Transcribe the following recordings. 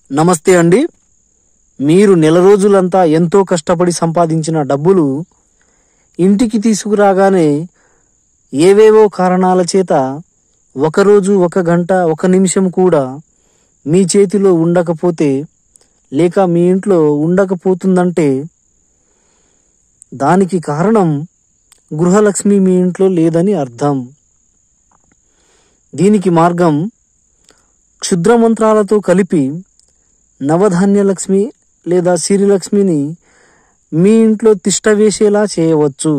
నమస్తే అండి మీరు నెల రోజులంతా ఎంతో కష్టపడి సంపాదించిన డబ్బులు ఇంటికి తీసుకురాగానే ఏవేవో కారణాల చేత ఒకరోజు ఒక గంట ఒక నిమిషం కూడా మీ చేతిలో ఉండకపోతే లేక మీ ఇంట్లో ఉండకపోతుందంటే దానికి కారణం గృహలక్ష్మి మీ ఇంట్లో లేదని అర్థం దీనికి మార్గం క్షుద్ర మంత్రాలతో కలిపి నవధాన్యలక్ష్మి లేదా సిరిలక్ష్మిని మీ ఇంట్లో తిష్ట వేసేలా చేయవచ్చు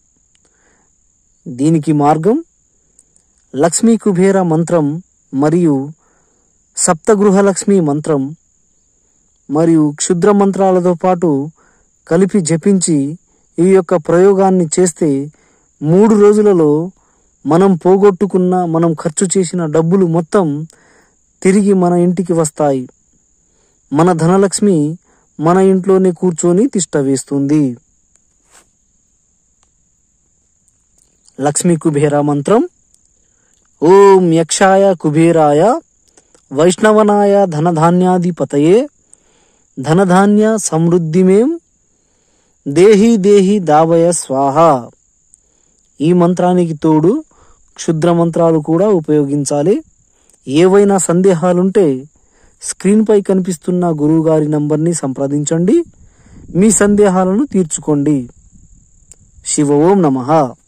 దీనికి మార్గం లక్ష్మీ కుబేర మంత్రం మరియు సప్తగృహలక్ష్మి మంత్రం మరియు క్షుద్ర మంత్రాలతో పాటు కలిపి జపించి ఈ యొక్క ప్రయోగాన్ని చేస్తే మూడు రోజులలో మనం పోగొట్టుకున్న మనం ఖర్చు చేసిన డబ్బులు మొత్తం తిరిగి మన ఇంటికి వస్తాయి మన ధనలక్ష్మి మన ఇంట్లోనే కూర్చొని తిష్ట వేస్తుంది లక్ష్మీ కుబేర మంత్రం ఓం యక్షాయ కుబేరాయ వైష్ణవనాయ ధనధాన్యాధిపతయే ధనధాన్య సమృద్ధిమేం దేహి దేహి దావయ స్వాహ ఈ మంత్రానికి తోడు క్షుద్ర మంత్రాలు కూడా ఉపయోగించాలి ఏవైనా సందేహాలుంటే స్క్రీన్పై కనిపిస్తున్న గురువుగారి నంబర్ని సంప్రదించండి మీ సందేహాలను తీర్చుకోండి శివ ఓం నమః